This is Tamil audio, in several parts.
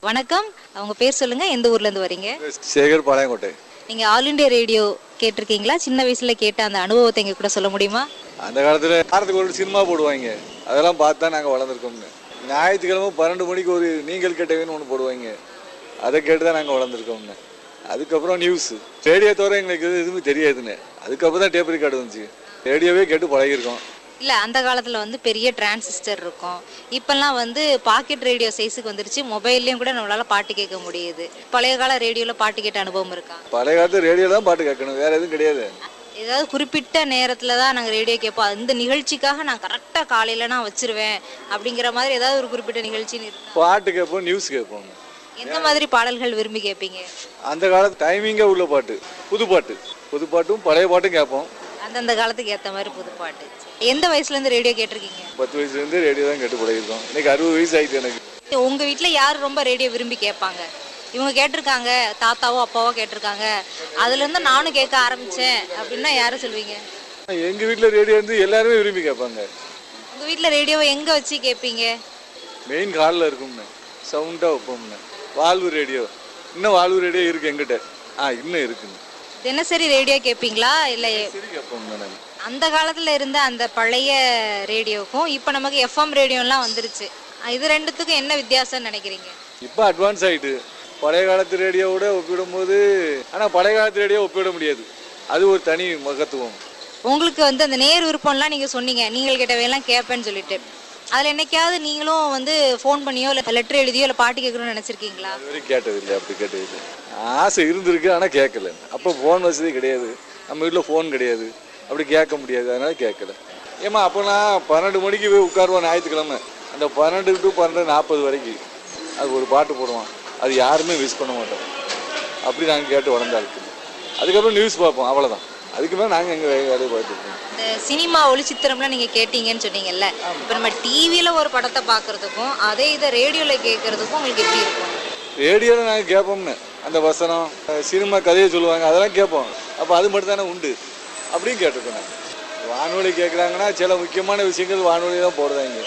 வணக்கம் அவங்க பேர் சொல்லுங்க எந்த ஊர்ல இருந்து வரீங்க சேகர் பாளையங்கோட்டை நீங்க ஆல் இண்டியா ரேடியோ கேட்டிருக்கீங்களா சின்ன வயசுல கேட்ட அந்த அனுபவத்தை எங்க கூட சொல்ல முடியுமா அந்த காலத்தில் வாரத்துக்கு ஒரு சினிமா போடுவாங்க அதெல்லாம் பார்த்து தான் நாங்கள் வளர்ந்துருக்கோம்னு ஞாயிற்றுக்கிழமை பன்னெண்டு மணிக்கு ஒரு நீங்கள் கேட்டவேன்னு ஒன்று போடுவாங்க அதை கேட்டு தான் நாங்கள் வளர்ந்துருக்கோம்னு அதுக்கப்புறம் நியூஸ் ரேடியோ தவிர எங்களுக்கு எது எதுவுமே தெரியாதுன்னு அதுக்கப்புறம் தான் டேப் ரெக்கார்டு வந்துச்சு ரேடியோவே கேட்டு பழகிருக்கோம் இல்ல அந்த காலத்துல வந்து பெரிய டிரான்சிஸ்டர் இருக்கும் இப்பெல்லாம் வந்து பாக்கெட் ரேடியோ சைஸுக்கு வந்துருச்சு மொபைல்லயும் கூட நம்மளால பாட்டு கேட்க முடியுது பழைய கால ரேடியோல பாட்டு கேட்ட அனுபவம் இருக்கா பழைய காலத்து ரேடியோ தான் பாட்டு கேட்கணும் வேற எதுவும் கிடையாது ஏதாவது குறிப்பிட்ட நேரத்துல தான் நாங்க ரேடியோ கேட்போம் இந்த நிகழ்ச்சிக்காக நான் கரெக்டா காலையில நான் வச்சிருவேன் அப்படிங்கிற மாதிரி ஏதாவது ஒரு குறிப்பிட்ட நிகழ்ச்சின்னு இருக்கா பாட்டு கேட்போம் நியூஸ் கேட்போம் எந்த மாதிரி பாடல்கள் விரும்பி கேட்பீங்க அந்த காலத்து டைமிங்காக உள்ள பாட்டு புது பாட்டு புது பாட்டும் பழைய பாட்டும் கேட்போம் அந்தந்த காலத்துக்கு ஏத்த மாதிரி புது பாட்டு எந்த வயசுல இருந்து ரேடியோ கேட்டிருக்கீங்க பத்து வயசுலேருந்து ரேடியோ தான் கேட்டு பழகிருக்கோம் இன்னைக்கு அறுபது வயசு ஆயிடுச்சு எனக்கு உங்க வீட்ல யார் ரொம்ப ரேடியோ விரும்பி கேட்பாங்க இவங்க கேட்டிருக்காங்க தாத்தாவோ அப்பாவோ கேட்டிருக்காங்க அதுல இருந்து நானும் கேட்க ஆரம்பிச்சேன் அப்படின்னா யாரும் சொல்வீங்க எங்க வீட்டில் ரேடியோ வந்து எல்லாருமே விரும்பி கேட்பாங்க உங்க வீட்ல ரேடியோவை எங்க வச்சு கேட்பீங்க மெயின் ஹாலில் இருக்கும்னு சவுண்டாக வைப்போம்னு வாழ்வு ரேடியோ இன்னும் வாழ்வு ரேடியோ இருக்கு எங்கிட்ட ஆ இன்னும் இருக்குங்க தினசரி ரேடியோ கேட்பீங்களா இல்ல சரி கேட்போம்ண்ணே நாங்கள் அந்த காலத்துல இருந்த அந்த பழைய ரேடியோக்கும் இப்போ நமக்கு எஃப்எம் ரேடியோலாம் வந்துருச்சு இது ரெண்டுத்துக்கும் என்ன வித்தியாசம்னு நினைக்கிறீங்க இப்போ அட்வான்ஸ் ஆயிட்டு பழைய காலத்து ரேடியோவோட ஒப்பிடும்போது ஆனால் பழைய காலத்து ரேடியோ ஒப்பிட முடியாது அது ஒரு தனி மகத்துவம் உங்களுக்கு வந்து அந்த நேர் விருப்பம்லாம் நீங்க சொன்னீங்க நீங்கள் கேட்டவையெல்லாம் கேட்பேன்னு சொல்லிட்டு அதுல என்னைக்காவது நீங்களும் வந்து ஃபோன் பண்ணியோ இல்லை லெட்டர் எழுதியோ இல்லை பாட்டு கேட்கணும்னு நினைச்சிருக்கீங்களா அது வரைக்கும் கேட்டதில்லை அப்படி கேட்டதில்லை ஆசை இருந்திருக்கு ஆனால் கேட்கல அப்போ ஃபோன் வசதி கிடையாது நம்ம வீட்டில் ஃபோன் கிடையாது அப்படி கேட்க முடியாது அதனால கேட்கல ஏமா அப்போ நான் பன்னெண்டு மணிக்கு போய் உட்காருவோம் ஞாயிற்றுக்கிழமை அந்த பன்னெண்டு டு பன்னெண்டு நாற்பது வரைக்கும் அது ஒரு பாட்டு போடுவான் அது யாருமே மிஸ் பண்ண மாட்டோம் அப்படி நாங்கள் கேட்டு வளர்ந்தாளுக்கு அதுக்கப்புறம் நியூஸ் பார்ப்போம் அவ்வளோதான் அதுக்கு மேலே நாங்கள் எங்கள் வேலையை பார்த்துருக்கோம் இந்த சினிமா ஒளிச்சித்திரம்லாம் நீங்க கேட்டீங்கன்னு சொன்னீங்கல்ல இப்போ நம்ம டிவியில ஒரு படத்தை பார்க்கறதுக்கும் அதே இதை ரேடியோல கேட்கறதுக்கும் உங்களுக்கு எப்படி இருக்கும் ரேடியோவில் நாங்கள் கேட்போம்னு அந்த வசனம் அஹ் சினிமா கதையை சொல்லுவாங்க அதெல்லாம் கேட்போம் அப்போ அது மட்டும் தானே உண்டு அப்படியும் கேட்டிருக்கோம் நாங்கள் வானொலி கேட்குறாங்கன்னா சில முக்கியமான விஷயங்கள் வானொலி தான் போடுறாங்க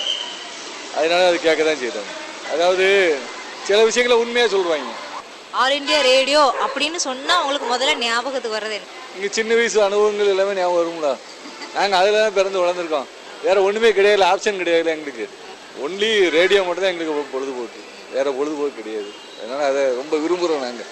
அதனால அது கேட்க தான் செய்கிறாங்க அதாவது சில விஷயங்களை உண்மையாக சொல்லுவாங்க ஆல் இந்தியா ரேடியோ அப்படின்னு சொன்னா உங்களுக்கு முதல்ல ஞாபகத்துக்கு வர்றது என்ன இங்கே சின்ன வயசு அனுபவங்கள் எல்லாமே ஞாபகம் வரும்ல நாங்கள் அதில் தான் பிறந்து வளர்ந்துருக்கோம் வேறு ஒன்றுமே கிடையாது ஆப்ஷன் கிடையாது எங்களுக்கு ஒன்லி ரேடியோ மட்டும் தான் எங்களுக்கு பொழுதுபோக்கு வேறு பொழுதுபோக்கு கிடையாது அதனால் அதை ரொம்ப விரும்புகிறோம் நாங்கள்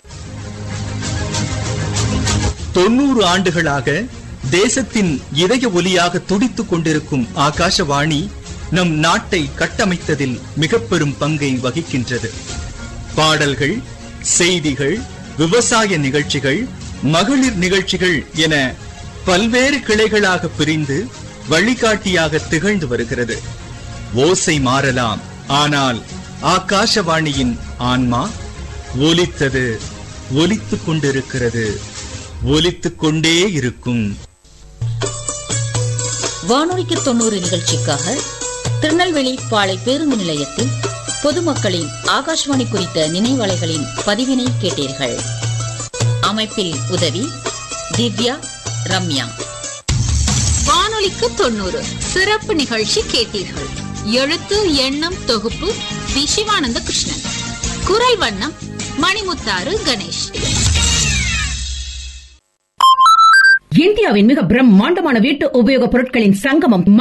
தொண்ணூறு ஆண்டுகளாக தேசத்தின் இதய ஒலியாக துடித்துக் கொண்டிருக்கும் ஆகாசவாணி நம் நாட்டை கட்டமைத்ததில் மிக பெரும் பங்கை வகிக்கின்றது பாடல்கள் செய்திகள் விவசாய நிகழ்ச்சிகள் மகளிர் நிகழ்ச்சிகள் என பல்வேறு கிளைகளாக பிரிந்து வழிகாட்டியாக திகழ்ந்து வருகிறது ஓசை மாறலாம் ஆனால் ஆகாசவாணியின் ஆன்மா ஒலித்தது ஒலித்துக் கொண்டிருக்கிறது ஒலித்துக் கொண்டே இருக்கும் வானொலிக்கு தொண்ணூறு நிகழ்ச்சிக்காக திருநெல்வேலி பாளை பேருந்து நிலையத்தில் பொதுமக்களின் ஆகாஷ்வாணி குறித்த நினைவலைகளின் பதிவினை கேட்டீர்கள் அமைப்பில் உதவி திவ்யா ரம்யா வானொலிக்கு தொண்ணூறு சிறப்பு நிகழ்ச்சி கேட்டீர்கள் எழுத்து எண்ணம் தொகுப்பு வி சிவானந்த கிருஷ்ணன் குரல் வண்ணம் மணிமுத்தாறு கணேஷ் இந்தியாவின் மிக பிரம்மாண்டமான வீட்டு உபயோகப் பொருட்களின் சங்கமம்